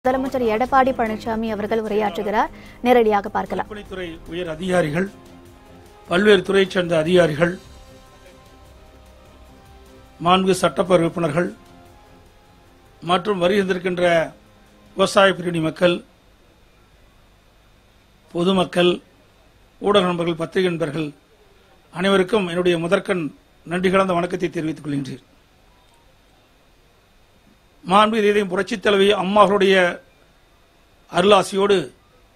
முதலமைச்சர் எடப்பாடி பழனிசாமி அவர்கள் உரையாற்றுகிறார் நேரடியாக பார்க்கலாம் பொதுப்பணித்துறை உயர் அதிகாரிகள் பல்வேறு துறையைச் சேர்ந்த அதிகாரிகள் நான்கு சட்டப்பேரவை உறுப்பினர்கள் மற்றும் வருகின்றிருக்கின்ற விவசாய பிரிவினை மக்கள் பொதுமக்கள் ஊடக நண்பர்கள் பத்திரிகை நண்பர்கள் அனைவருக்கும் என்னுடைய முதற்கண் நன்றி கலந்த வணக்கத்தை தெரிவித்துக் கொள்கின்றேன் மாண்பு இதயம் புரட்சித் தலைவி அம்மாவுடைய அருளாசியோடு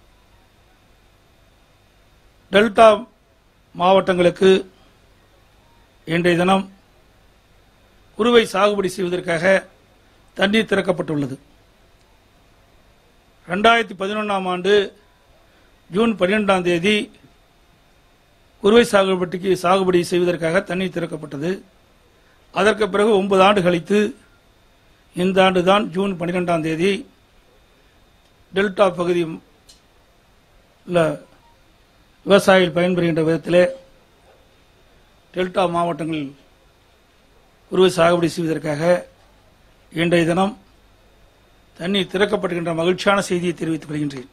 டெல்டா மாவட்டங்களுக்கு இன்றைய தினம் குறுவை சாகுபடி செய்வதற்காக தண்ணீர் திறக்கப்பட்டுள்ளது ரெண்டாயிரத்தி பதினொன்றாம் ஆண்டு ஜூன் பன்னிரெண்டாம் தேதி குறுவை சாகுபடிக்கு சாகுபடி செய்வதற்காக தண்ணீர் திறக்கப்பட்டது அதற்கு பிறகு ஒன்பது ஆண்டு கழித்து இந்த ஆண்டு தான் ஜூன் பன்னிரெண்டாம் தேதி டெல்டா பகுதி உள்ள விவசாயிகள் பயன்பெறுகின்ற விதத்திலே டெல்டா மாவட்டங்களில் குறுவை சாகுபடி செய்வதற்காக இன்றைய தினம் தண்ணீர் திறக்கப்படுகின்ற மகிழ்ச்சியான செய்தியை தெரிவித்துக் கொள்கின்றேன்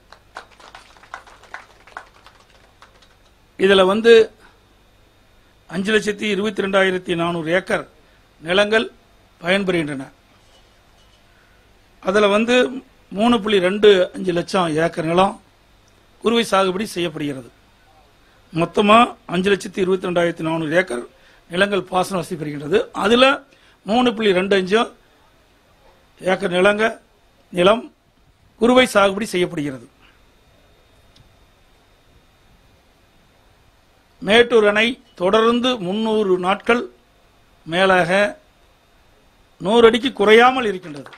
இதில் வந்து அஞ்சு லட்சத்தி இருபத்தி ரெண்டாயிரத்தி நானூறு ஏக்கர் நிலங்கள் பயன்பெறுகின்றன அதில் வந்து மூணு புள்ளி ரெண்டு அஞ்சு லட்சம் ஏக்கர் நிலம் குறுவை சாகுபடி செய்யப்படுகிறது மொத்தமாக அஞ்சு லட்சத்தி இருபத்தி ரெண்டாயிரத்தி நானூறு ஏக்கர் நிலங்கள் பாசன வசதி பெறுகின்றது அதில் மூணு புள்ளி ரெண்டு அஞ்சு ஏக்கர் நிலங்க நிலம் குறுவை சாகுபடி செய்யப்படுகிறது மேட்டூர் அணை தொடர்ந்து முன்னூறு நாட்கள் மேலாக நூறு அடிக்கு குறையாமல் இருக்கின்றது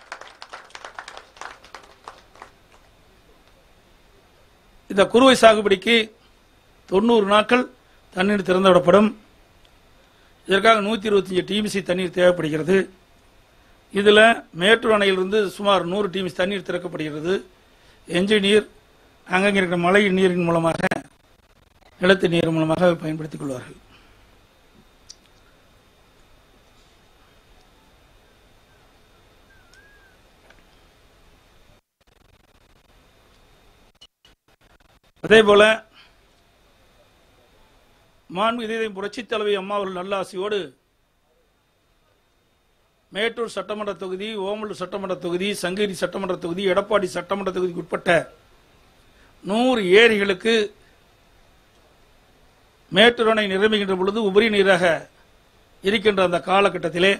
இந்த குறுவை சாகுபடிக்கு தொண்ணூறு நாட்கள் தண்ணீர் திறந்து விடப்படும் இதற்காக நூற்றி இருபத்தஞ்சு டிஎம்சி தண்ணீர் தேவைப்படுகிறது இதில் மேட்டூர் அணையிலிருந்து சுமார் நூறு டிஎம்சி தண்ணீர் திறக்கப்படுகிறது எஞ்சி நீர் அங்கங்கே இருக்கிற மழை நீரின் மூலமாக நிலத்து நீர் மூலமாக பயன்படுத்திக் கொள்வார்கள் அதே போல மாண்பு இதயம் புரட்சித் தலைவி அம்மா அவர்கள் நல்லாசியோடு மேட்டூர் சட்டமன்ற தொகுதி ஓமலூர் சட்டமன்ற தொகுதி சங்ககிரி சட்டமன்ற தொகுதி எடப்பாடி சட்டமன்ற தொகுதிக்கு உட்பட்ட நூறு ஏரிகளுக்கு மேட்டூர் அணை நிரம்புகின்ற பொழுது உபரி நீராக இருக்கின்ற அந்த காலகட்டத்திலே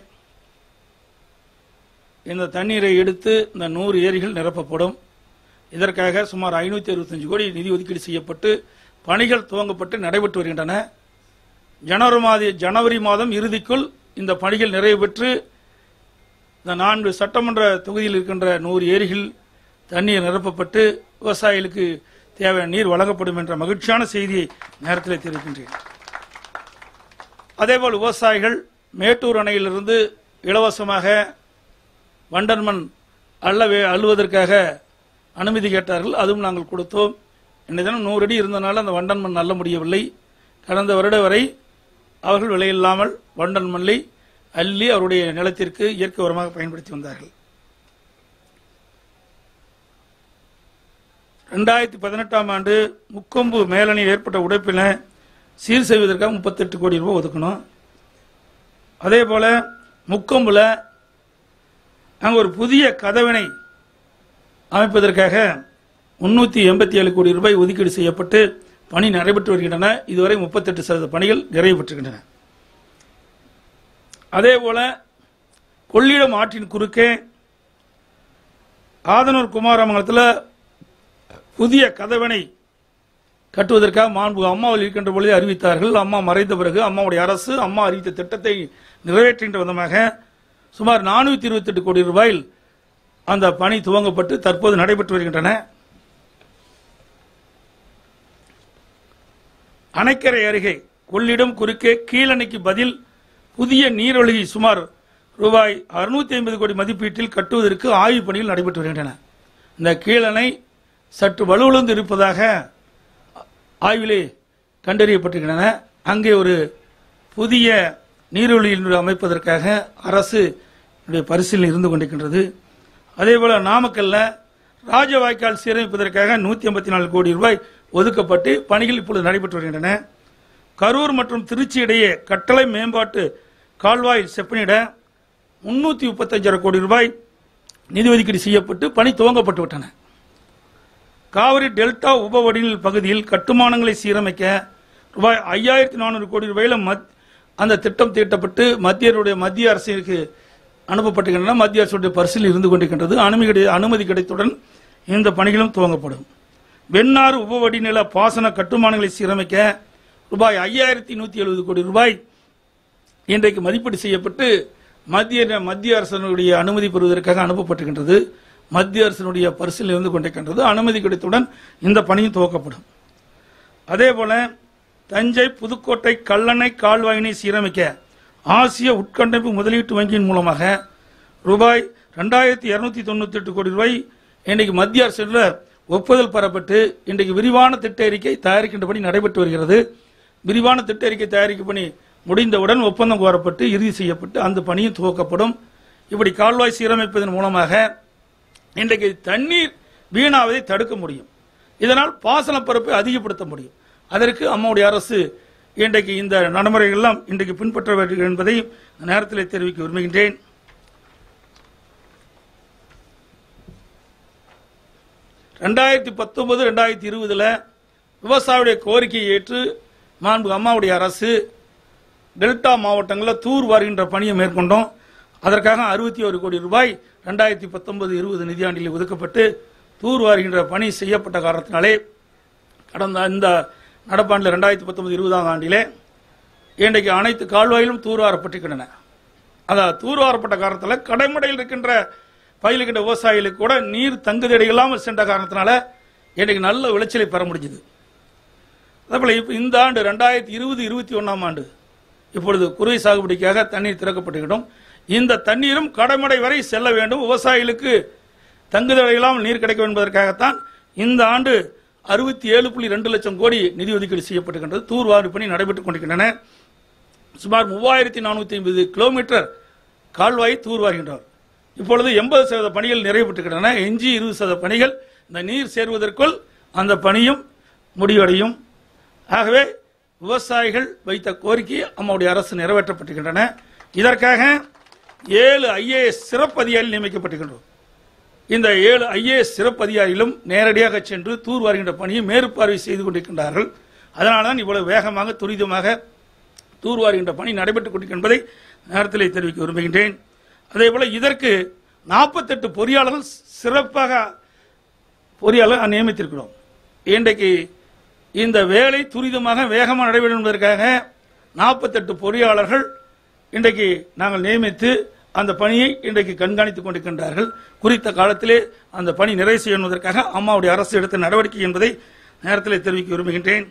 இந்த தண்ணீரை எடுத்து இந்த நூறு ஏரிகள் நிரப்பப்படும் இதற்காக சுமார் ஐநூற்றி அறுபத்தஞ்சு கோடி நிதி ஒதுக்கீடு செய்யப்பட்டு பணிகள் துவங்கப்பட்டு நடைபெற்று வருகின்றன ஜனவரி மாத ஜனவரி மாதம் இறுதிக்குள் இந்த பணிகள் நிறைவு பெற்று இந்த நான்கு சட்டமன்ற தொகுதியில் இருக்கின்ற நூறு ஏரிகள் தண்ணீர் நிரப்பப்பட்டு விவசாயிகளுக்கு தேவையான நீர் வழங்கப்படும் என்ற மகிழ்ச்சியான செய்தியை நேரத்தில் தெரிவிக்கின்றேன் அதேபோல் விவசாயிகள் மேட்டூர் அணையிலிருந்து இலவசமாக வண்டன்மண் அள்ளவே அள்ளுவதற்காக அனுமதி கேட்டார்கள் அதுவும் நாங்கள் கொடுத்தோம் இன்னை தினம் நூறு அடி இருந்தனால அந்த வண்டன் மண் அள்ள முடியவில்லை கடந்த வருட வரை அவர்கள் விலையில்லாமல் வண்டன் மண்ணை அள்ளி அவருடைய நிலத்திற்கு இயற்கை உரமாக பயன்படுத்தி வந்தார்கள் ரெண்டாயிரத்தி பதினெட்டாம் ஆண்டு முக்கொம்பு மேலணியில் ஏற்பட்ட உடைப்பினை சீர் செய்வதற்காக முப்பத்தெட்டு கோடி ரூபாய் ஒதுக்கணும் அதே போல முக்கொம்புல அங்கே ஒரு புதிய கதவினை அமைப்பதற்காக முன்னூற்றி எண்பத்தி ஏழு கோடி ரூபாய் ஒதுக்கீடு செய்யப்பட்டு பணி நடைபெற்று வருகின்றன இதுவரை முப்பத்தெட்டு சதவீத பணிகள் நிறைவு பெற்றுகின்றன அதே போல கொள்ளிடம் ஆற்றின் குறுக்கே ஆதனூர் குமாரமங்கலத்தில் புதிய கதவணை கட்டுவதற்காக மாண்பு அம்மாவில் இருக்கின்ற பொழுது அறிவித்தார்கள் அம்மா மறைந்த பிறகு அம்மாவுடைய அரசு அம்மா அறிவித்த திட்டத்தை நிறைவேற்றுகின்ற விதமாக சுமார் நானூற்றி இருபத்தெட்டு கோடி ரூபாயில் அந்த பணி துவங்கப்பட்டு தற்போது நடைபெற்று வருகின்றன அணைக்கரை அருகே கொள்ளிடம் குறுக்கே கீழணைக்கு பதில் புதிய நீரொழுகி சுமார் ரூபாய் அறுநூத்தி ஐம்பது கோடி மதிப்பீட்டில் கட்டுவதற்கு ஆய்வுப் பணிகள் நடைபெற்று வருகின்றன இந்த கீழணை சற்று வலுவிழந்து இருப்பதாக ஆய்விலே கண்டறியப்பட்டிருக்கின்றன அங்கே ஒரு புதிய நீரொழியில் அமைப்பதற்காக அரசு என்னுடைய பரிசீலனை இருந்து கொண்டிருக்கின்றது அதே போல நாமக்கல்ல ராஜவாய்க்கால் சீரமைப்பதற்காக நூற்றி ஐம்பத்தி நாலு கோடி ரூபாய் ஒதுக்கப்பட்டு பணிகள் இப்பொழுது நடைபெற்று வருகின்றன கரூர் மற்றும் திருச்சி இடையே கட்டளை மேம்பாட்டு கால்வாய் செப்பனிட முன்னூற்றி முப்பத்தஞ்சரை கோடி ரூபாய் நிதி ஒதுக்கீடு செய்யப்பட்டு பணி துவங்கப்பட்டு விட்டன காவிரி டெல்டா உபவடிநில் பகுதியில் கட்டுமானங்களை சீரமைக்க ரூபாய் ஐயாயிரத்தி நானூறு கோடி ரூபாயில மத் அந்த திட்டம் தீட்டப்பட்டு மத்தியருடைய மத்திய அரசிற்கு அனுப்பப்பட்டிருக்கின்றன மத்திய அரசுடைய பரிசீலனை இருந்து கொண்டிருக்கின்றது அனுமதி கிடை- அனுமதி கிடைத்தவுடன் இந்த பணிகளும் துவங்கப்படும் வெண்ணாறு உபவடிநில பாசன கட்டுமானங்களை சீரமைக்க ரூபாய் ஐயாயிரத்தி நூற்றி எழுபது கோடி ரூபாய் இன்றைக்கு மதிப்பீடு செய்யப்பட்டு மத்திய மத்திய அரசனுடைய அனுமதி பெறுவதற்காக அனுப்பப்பட்டிருக்கின்றது மத்திய அரசனுடைய பரிசீலனை இருந்து கொண்டிருக்கின்றது அனுமதி கிடைத்தவுடன் இந்த பணியும் துவக்கப்படும் அதே போல தஞ்சை புதுக்கோட்டை கல்லணை கால்வாயினை சீரமைக்க ஆசிய உட்கண்டமைப்பு முதலீட்டு வங்கியின் மூலமாக ரூபாய் ரெண்டாயிரத்தி இருநூத்தி தொண்ணூத்தி எட்டு கோடி ரூபாய் இன்றைக்கு மத்திய அரசில் ஒப்புதல் பெறப்பட்டு இன்றைக்கு விரிவான திட்ட அறிக்கை தயாரிக்கின்ற பணி நடைபெற்று வருகிறது விரிவான திட்ட அறிக்கை தயாரிக்கும் பணி முடிந்தவுடன் ஒப்பந்தம் கோரப்பட்டு இறுதி செய்யப்பட்டு அந்த பணியும் துவக்கப்படும் இப்படி கால்வாய் சீரமைப்பதன் மூலமாக இன்றைக்கு தண்ணீர் வீணாவதை தடுக்க முடியும் இதனால் பாசன பரப்பை அதிகப்படுத்த முடியும் அதற்கு அம்மாவுடைய அரசு இன்றைக்கு இந்த நடைமுறைகள் எல்லாம் இன்றைக்கு பின்பற்ற வேண்டும் என்பதை இந்த நேரத்தில் தெரிவிக்க விரும்புகின்றேன் ரெண்டாயிரத்தி பத்தொன்பது ரெண்டாயிரத்தி இருபதுல விவசாயியுடைய கோரிக்கையை ஏற்று மாண்பு அம்மாவுடைய அரசு டெல்டா மாவட்டங்களில் தூர் வாருகின்ற பணியை மேற்கொண்டோம் அதற்காக அறுபத்தி ஒரு கோடி ரூபாய் ரெண்டாயிரத்தி பத்தொன்பது இருபது நிதியாண்டில் ஒதுக்கப்பட்டு தூர் வாருகின்ற பணி செய்யப்பட்ட காரணத்தினாலே கடந்த இந்த நடப்பாண்டில் ரெண்டாயிரத்தி பத்தொன்பது இருபதாம் ஆண்டிலே இன்றைக்கு அனைத்து கால்வாயிலும் தூர்வாரப்பட்டிருக்கின்றன அதான் தூர்வாரப்பட்ட காரணத்தில் கடைமடையில் இருக்கின்ற பயிலுக்கின்ற விவசாயிகளுக்கு கூட நீர் தங்குதடை இல்லாமல் சென்ற காரணத்தினால இன்றைக்கு நல்ல விளைச்சலை பெற முடிஞ்சது அதேபோல இப்போ இந்த ஆண்டு ரெண்டாயிரத்தி இருபது இருபத்தி ஒன்றாம் ஆண்டு இப்பொழுது குறுவை சாகுபடிக்காக தண்ணீர் திறக்கப்பட்டுவிடும் இந்த தண்ணீரும் கடமடை வரை செல்ல வேண்டும் விவசாயிகளுக்கு தங்குதடை இல்லாமல் நீர் கிடைக்கும் என்பதற்காகத்தான் இந்த ஆண்டு அறுபத்தி ஏழு புள்ளி ரெண்டு லட்சம் கோடி நிதி ஒதுக்கீடு செய்யப்பட்டிருக்கின்றது தூர்வாரி பணி நடைபெற்றுக் கொண்டிருக்கின்றன சுமார் மூவாயிரத்தி நானூற்றி ஐம்பது கிலோமீட்டர் கால்வாய் தூர்வாருகின்றனர் இப்பொழுது எண்பது சதவீத பணிகள் நிறைவேற்றுகின்றன எஞ்சி இருபது சதவீத பணிகள் இந்த நீர் சேர்வதற்குள் அந்த பணியும் முடிவடையும் ஆகவே விவசாயிகள் வைத்த கோரிக்கை அம்மாவுடைய அரசு நிறைவேற்றப்பட்டிருக்கின்றன இதற்காக ஏழு ஐஏஎஸ் சிறப்பு அதிகாரிகள் நியமிக்கப்பட்டிருக்கின்றோம் இந்த ஏழு ஐஏஎஸ் சிறப்பு அதிகாரிகளும் நேரடியாக சென்று தூர் வருகின்ற பணியை மேற்பார்வை செய்து கொண்டிருக்கின்றார்கள் அதனால தான் இவ்வளவு வேகமாக துரிதமாக தூர் வாருகின்ற பணி நடைபெற்றுக் கொண்டிருக்கும் என்பதை நேரத்தில் தெரிவிக்க விரும்புகின்றேன் அதே போல இதற்கு நாற்பத்தெட்டு பொறியாளர்கள் சிறப்பாக பொறியாளர் நியமித்திருக்கிறோம் இன்றைக்கு இந்த வேலை துரிதமாக வேகமாக நடைபெறும் என்பதற்காக நாற்பத்தெட்டு பொறியாளர்கள் இன்றைக்கு நாங்கள் நியமித்து அந்த பணியை இன்றைக்கு கண்காணித்துக் கொண்டிருக்கின்றார்கள் குறித்த காலத்திலே அந்த பணி நிறைவு செய்வதற்காக அம்மாவுடைய அரசு எடுத்த நடவடிக்கை என்பதை நேரத்தில் தெரிவிக்க விரும்புகின்றேன்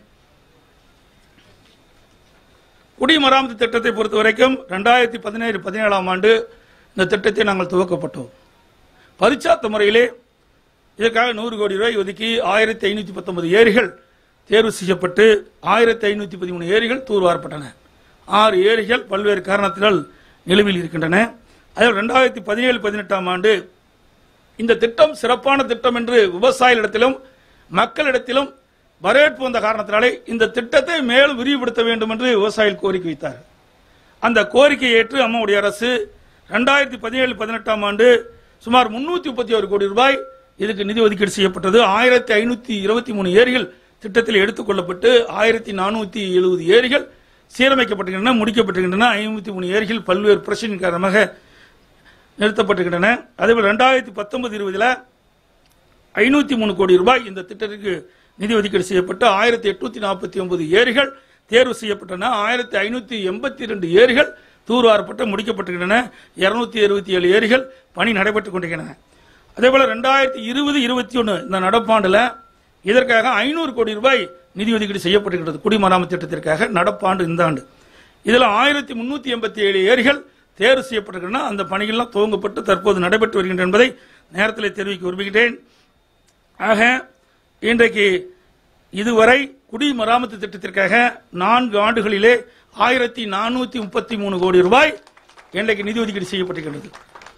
குடிமராமத்து திட்டத்தை பொறுத்த வரைக்கும் ரெண்டாயிரத்தி பதினேழு பதினேழாம் ஆண்டு இந்த திட்டத்தை நாங்கள் துவக்கப்பட்டோம் பரிச்சாத்த முறையிலே இதற்காக நூறு கோடி ரூபாய் ஒதுக்கி ஆயிரத்தி ஐநூத்தி பத்தொன்பது ஏரிகள் தேர்வு செய்யப்பட்டு ஆயிரத்தி ஐநூத்தி பதிமூணு ஏரிகள் தூர்வாரப்பட்டன ஆறு ஏரிகள் பல்வேறு காரணத்தினால் நிலுவையில் இருக்கின்றன அதில் ரெண்டாயிரத்தி பதினேழு பதினெட்டாம் ஆண்டு இந்த திட்டம் சிறப்பான திட்டம் என்று விவசாயிகளிடத்திலும் மக்களிடத்திலும் வரவேற்பு வந்த காரணத்தினாலே இந்த திட்டத்தை மேலும் விரிவுபடுத்த வேண்டும் என்று விவசாயிகள் கோரிக்கை வைத்தார் அந்த கோரிக்கையை ஏற்று அம்மாவுடைய அரசு ரெண்டாயிரத்தி பதினேழு பதினெட்டாம் ஆண்டு சுமார் முன்னூத்தி முப்பத்தி ஒரு கோடி ரூபாய் இதுக்கு நிதி ஒதுக்கீடு செய்யப்பட்டது ஆயிரத்தி ஐநூத்தி இருபத்தி மூணு ஏரிகள் திட்டத்தில் எடுத்துக் கொள்ளப்பட்டு ஆயிரத்தி நானூத்தி எழுபது ஏரிகள் சீரமைக்கப்பட்டிருக்கின்றன முடிக்கப்பட்டிருக்கின்றன ஐம்பத்தி மூணு ஏரிகள் பல்வேறு பிரச்சனையின் காரணமாக நிறுத்தப்பட்டிருக்கின்றன அதேபோல் ரெண்டாயிரத்தி பத்தொன்பது இருபதுல ஐநூத்தி மூணு கோடி ரூபாய் இந்த திட்டத்திற்கு நிதி ஒதுக்கீடு செய்யப்பட்டு ஆயிரத்தி எட்நூத்தி நாற்பத்தி ஒன்பது ஏரிகள் தேர்வு செய்யப்பட்டன ஆயிரத்தி ஐநூத்தி எண்பத்தி ரெண்டு ஏரிகள் தூர்வாரப்பட்டு முடிக்கப்பட்டிருக்கின்றன இருநூத்தி இருபத்தி ஏழு ஏரிகள் பணி நடைபெற்றுக் கொண்டிருக்கின்றன அதேபோல ரெண்டாயிரத்தி இருபது இருபத்தி ஒன்று இந்த நடப்பாண்டுல இதற்காக ஐநூறு கோடி ரூபாய் நிதி ஒதுக்கீடு செய்யப்பட்டிருக்கிறது குடிமராமத்து திட்டத்திற்காக நடப்பாண்டு இந்த ஆண்டு இதில் ஆயிரத்தி முன்னூத்தி எண்பத்தி ஏழு ஏரிகள் தேர்வு செய்யப்பட்டிருக்கின்றன அந்த பணிகள்லாம் துவங்கப்பட்டு தற்போது நடைபெற்று வருகின்றன என்பதை நேரத்தில் தெரிவிக்க விரும்புகிறேன் ஆக இன்றைக்கு இதுவரை குடிமராமத்து திட்டத்திற்காக நான்கு ஆண்டுகளிலே ஆயிரத்தி நானூத்தி முப்பத்தி மூணு கோடி ரூபாய் இன்றைக்கு நிதி ஒதுக்கீடு செய்யப்பட்டிருக்கிறது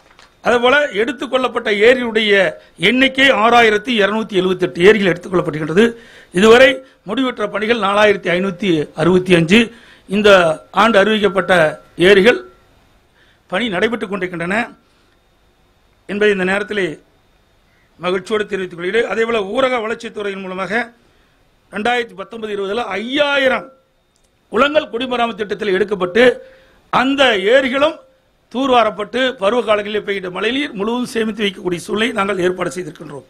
அதுபோல எடுத்துக்கொள்ளப்பட்ட ஏரியுடைய எண்ணிக்கை ஆறாயிரத்தி இருநூத்தி எழுபத்தி எட்டு ஏரிகள் எடுத்துக்கொள்ளப்படுகின்றது இதுவரை முடிவுற்ற பணிகள் நாலாயிரத்தி ஐநூத்தி அறுபத்தி அஞ்சு இந்த ஆண்டு அறிவிக்கப்பட்ட ஏரிகள் பணி நடைபெற்றுக் கொண்டிருக்கின்றன என்பதை இந்த நேரத்தில் மகிழ்ச்சியோடு தெரிவித்துக் கொள்கிறேன் அதேபோல ஊரக வளர்ச்சித்துறையின் மூலமாக ரெண்டாயிரத்தி பத்தொன்பது இருபதுல ஐயாயிரம் குளங்கள் குடிமராமத்து திட்டத்தில் எடுக்கப்பட்டு அந்த ஏரிகளும் தூர்வாரப்பட்டு பருவ காலங்களில் பெய்கின்ற மழைநீர் முழுவதும் சேமித்து வைக்கக்கூடிய சூழ்நிலை நாங்கள் ஏற்பாடு செய்திருக்கின்றோம்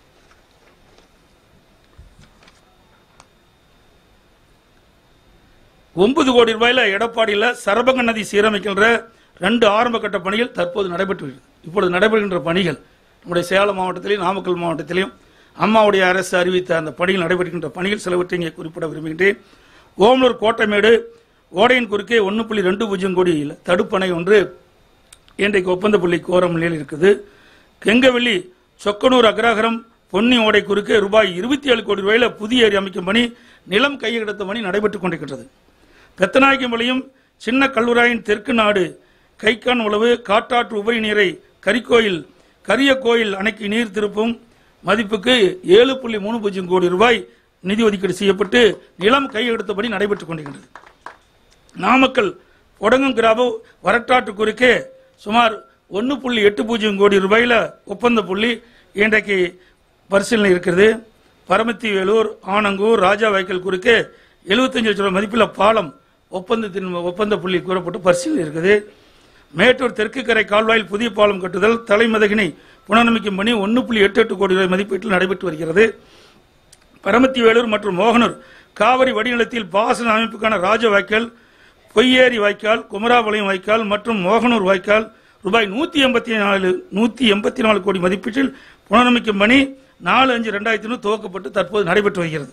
ஒன்பது கோடி ரூபாயில எடப்பாடியில் சரபங்க நதி சீரமைக்கின்ற ரெண்டு ஆரம்ப கட்ட பணிகள் தற்போது நடைபெற்று வருகிறது. இப்பொழுது நடைபெறுகின்ற பணிகள் நம்முடைய சேலம் மாவட்டத்திலையும் நாமக்கல் மாவட்டத்திலையும் அம்மாவுடைய அரசு அறிவித்த அந்த பணிகள் நடைபெறுகின்ற பணிகள் சிலவற்றை இங்கே குறிப்பிட விரும்புகின்றேன் ஓமலூர் கோட்டமேடு ஓடையின் குறுக்கே ஒன்று புள்ளி ரெண்டு பூஜ்ஜியம் கோடி தடுப்பணை ஒன்று இன்றைக்கு ஒப்பந்த புள்ளி கோரம் நிலையில் இருக்குது கெங்கவெள்ளி சொக்கனூர் அக்ரஹாரம் பொன்னி ஓடை குறுக்கே ரூபாய் இருபத்தி ஏழு கோடி ரூபாயில புதிய ஏரி அமைக்கும் பணி நிலம் கையெடுத்த பணி நடைபெற்றுக் கொண்டிருக்கின்றது பெத்தநாயக்கம்பாளையம் சின்ன கல்லூராயின் தெற்கு நாடு கைக்கான் உழவு காட்டாற்று உபரி நீரை கரிக்கோயில் கரிய கோயில் அணைக்கு நீர் திருப்பும் மதிப்புக்கு ஏழு புள்ளி மூணு பூஜ்ஜியம் கோடி ரூபாய் நிதி ஒதுக்கீடு செய்யப்பட்டு நிலம் கையெடுத்தபடி நடைபெற்றுக் கொண்டிருக்கின்றது நாமக்கல் ஒடங்கும் கிராமம் வரட்டாற்று குறுக்கே சுமார் ஒன்று புள்ளி எட்டு பூஜ்ஜியம் கோடி ரூபாயில ஒப்பந்த புள்ளி இன்றைக்கு பரிசீலனை இருக்கிறது பரமத்தி வேலூர் ஆனங்கூர் ராஜா வைக்கல் குறுக்கே 75 லட்சம் ரூபாய் மதிப்புள்ள பாலம் ஒப்பந்தத்தின் ஒப்பந்த புள்ளி கூறப்பட்டு பரிசீலனை இருக்குது மேட்டூர் தெற்கு கரை கால்வாயில் புதிய பாலம் கட்டுதல் தலைமதகினை புனரமைக்கும் பணி ஒன்று புள்ளி எட்டு எட்டு கோடி ரூபாய் மதிப்பீட்டில் நடைபெற்று வருகிறது பரமத்தி வேலூர் மற்றும் மோகனூர் காவிரி வடிநிலத்தில் பாசன அமைப்புக்கான ராஜ வாய்க்கால் பொய்யேரி வாய்க்கால் குமராபாளையம் வாய்க்கால் மற்றும் மோகனூர் வாய்க்கால் ரூபாய் நூத்தி எண்பத்தி நாலு நூத்தி எண்பத்தி நாலு கோடி மதிப்பீட்டில் புனரமைக்கும் பணி நாலு அஞ்சு ரெண்டாயிரத்தி ஒன்று துவக்கப்பட்டு தற்போது நடைபெற்று வருகிறது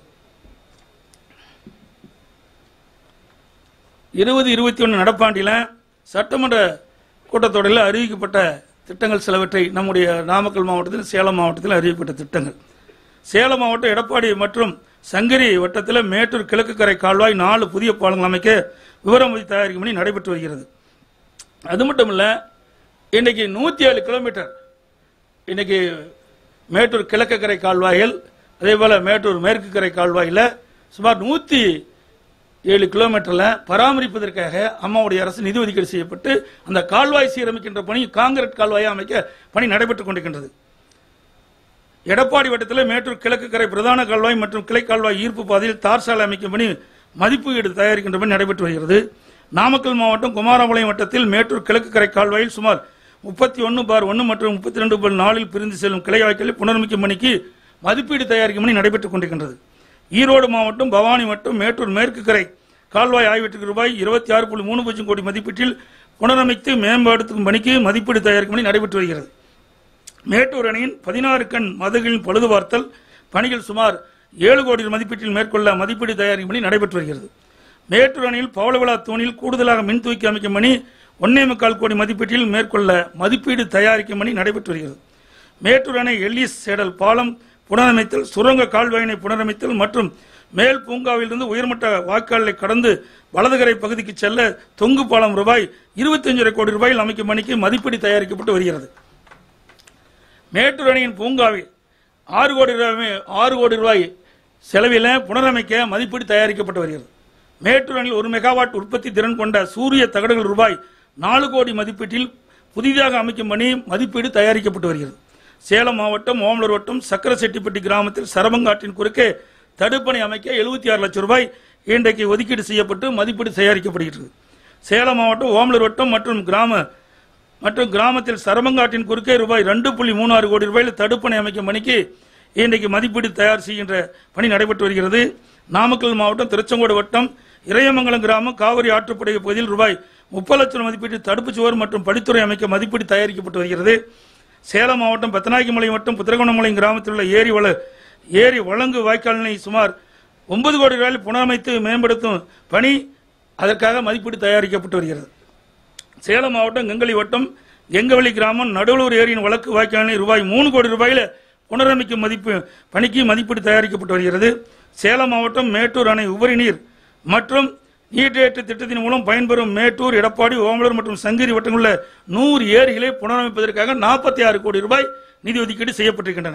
இருபது இருபத்தி ஒன்று நடப்பாண்டில் சட்டமன்ற கூட்டத்தொடரில் அறிவிக்கப்பட்ட திட்டங்கள் சிலவற்றை நம்முடைய நாமக்கல் மாவட்டத்தில் சேலம் மாவட்டத்தில் அறிவிக்கப்பட்ட திட்டங்கள் சேலம் மாவட்டம் எடப்பாடி மற்றும் சங்கரி வட்டத்தில் மேட்டூர் கிழக்கு கரை கால்வாய் நாலு புதிய பாலங்கள் அமைக்க விவரமதி தயாரிக்கும் பணி நடைபெற்று வருகிறது அது மட்டும் இல்ல இன்னைக்கு நூத்தி ஏழு கிலோமீட்டர் இன்னைக்கு மேட்டூர் கிழக்கு கரை கால்வாயில் அதே போல மேட்டூர் மேற்கு கரை கால்வாயில் சுமார் நூத்தி ஏழு கிலோமீட்டர்ல பராமரிப்பதற்காக அம்மாவுடைய அரசு நிதி ஒதுக்கீடு செய்யப்பட்டு அந்த கால்வாய் சீரமைக்கின்ற பணி காங்கிரட் கால்வாயை அமைக்க பணி நடைபெற்றுக் கொண்டிருக்கின்றது எடப்பாடி வட்டத்தில் மேட்டூர் கிழக்கு கரை பிரதான கால்வாய் மற்றும் கிளை கால்வாய் ஈர்ப்பு பாதையில் தார் சாலை அமைக்கும் பணி மதிப்பீடு தயாரிக்கின்ற பணி நடைபெற்று வருகிறது நாமக்கல் மாவட்டம் குமாரபாளையம் வட்டத்தில் மேட்டூர் கிழக்கு கரை கால்வாயில் சுமார் முப்பத்தி ஒன்று பார் ஒன்று மற்றும் முப்பத்தி ரெண்டு பார் நாலில் பிரிந்து செல்லும் கிளை வாய்க்காலில் புனரமைக்கும் பணிக்கு மதிப்பீடு தயாரிக்கும் பணி நடைபெற்றுக் கொண்டிருக்கின்றது ஈரோடு மாவட்டம் பவானி மற்றும் மேட்டூர் மேற்கு கரை கால்வாய் ஆய்வீட்டுக்கு ரூபாய் இருபத்தி ஆறு புள்ளி மூணு பூஜ்ஜியம் கோடி மதிப்பீட்டில் புனரமைத்து மேம்படுத்தும் பணிக்கு மதிப்பீடு தயாரிக்கும் பணி நடைபெற்று வருகிறது மேட்டூர் அணையின் பதினாறு கண் மதகுகளின் பழுது பார்த்தல் பணிகள் சுமார் ஏழு கோடி மதிப்பீட்டில் மேற்கொள்ள மதிப்பீடு தயாரிக்கும் பணி நடைபெற்று வருகிறது மேட்டூர் அணையில் பவளவிழா தூணில் கூடுதலாக மின் தூக்கி அமைக்கும் பணி ஒன்னே முக்கால் கோடி மதிப்பீட்டில் மேற்கொள்ள மதிப்பீடு தயாரிக்கும் பணி நடைபெற்று வருகிறது மேட்டூர் அணை எல்லிஸ் சேடல் பாலம் புனரமைத்தல் சுரங்க கால்வாயினை புனரமைத்தல் மற்றும் மேல் பூங்காவிலிருந்து உயர்மட்ட வாய்க்காலை கடந்து வலதுகரை பகுதிக்கு செல்ல தொங்கு பாலம் ரூபாய் இருபத்தஞ்சரை கோடி ரூபாயில் அமைக்கும் பணிக்கு மதிப்பீடு தயாரிக்கப்பட்டு வருகிறது மேட்டூர் அணையின் பூங்காவில் ஆறு கோடி ரூபாய் ஆறு கோடி ரூபாய் செலவில் புனரமைக்க மதிப்பீடு தயாரிக்கப்பட்டு வருகிறது மேட்டூர் அணையில் ஒரு மெகாவாட் உற்பத்தி திறன் கொண்ட சூரிய தகடுகள் ரூபாய் நாலு கோடி மதிப்பீட்டில் புதிதாக அமைக்கும் பணி மதிப்பீடு தயாரிக்கப்பட்டு வருகிறது சேலம் மாவட்டம் ஓமலூர் வட்டம் சக்கரசெட்டிப்பட்டி கிராமத்தில் சரபங்காற்றின் குறுக்கே தடுப்பணை அமைக்க எழுபத்தி ஆறு லட்சம் ரூபாய் இன்றைக்கு ஒதுக்கீடு செய்யப்பட்டு மதிப்பீடு தயாரிக்கப்படுகிறது சேலம் மாவட்டம் ஓமலூர் வட்டம் மற்றும் கிராம மற்றும் கிராமத்தில் சரமங்காட்டின் குறுக்கே ரூபாய் ரெண்டு புள்ளி மூணு ஆறு கோடி ரூபாயில் தடுப்பணை அமைக்கும் பணிக்கு இன்றைக்கு மதிப்பீடு தயார் செய்கின்ற பணி நடைபெற்று வருகிறது நாமக்கல் மாவட்டம் திருச்செங்கோடு வட்டம் இறையமங்கலம் கிராமம் காவிரி ஆற்றுப்படை பகுதியில் ரூபாய் முப்பது லட்சம் மதிப்பீட்டில் தடுப்புச் சுவர் மற்றும் படித்துறை அமைக்க மதிப்பீடு தயாரிக்கப்பட்டு வருகிறது சேலம் மாவட்டம் பத்தநாயக்கமலை மற்றும் புத்திரகோணமலை கிராமத்தில் உள்ள ஏரி வள ஏரி வழங்கு வாய்க்காலினை சுமார் ஒன்பது கோடி ரூபாயில் புனரமைத்து மேம்படுத்தும் பணி அதற்காக மதிப்பீடு தயாரிக்கப்பட்டு வருகிறது சேலம் மாவட்டம் கெங்கலி வட்டம் எங்கவெளி கிராமம் நடுவலூர் ஏரியின் வழக்கு வாய்க்காலினை ரூபாய் மூணு கோடி ரூபாயில புனரமைக்கும் மதிப்பு பணிக்கு மதிப்பீடு தயாரிக்கப்பட்டு வருகிறது சேலம் மாவட்டம் மேட்டூர் அணை உபரி நீர் மற்றும் நீட்டேற்று திட்டத்தின் மூலம் பயன்பெறும் மேட்டூர் எடப்பாடி ஓமலூர் மற்றும் சங்கிரி வட்டங்களில் நூறு ஏரிகளை புனரமைப்பதற்காக நாற்பத்தி ஆறு கோடி ரூபாய் நிதி ஒதுக்கீடு செய்யப்பட்டிருக்கின்றன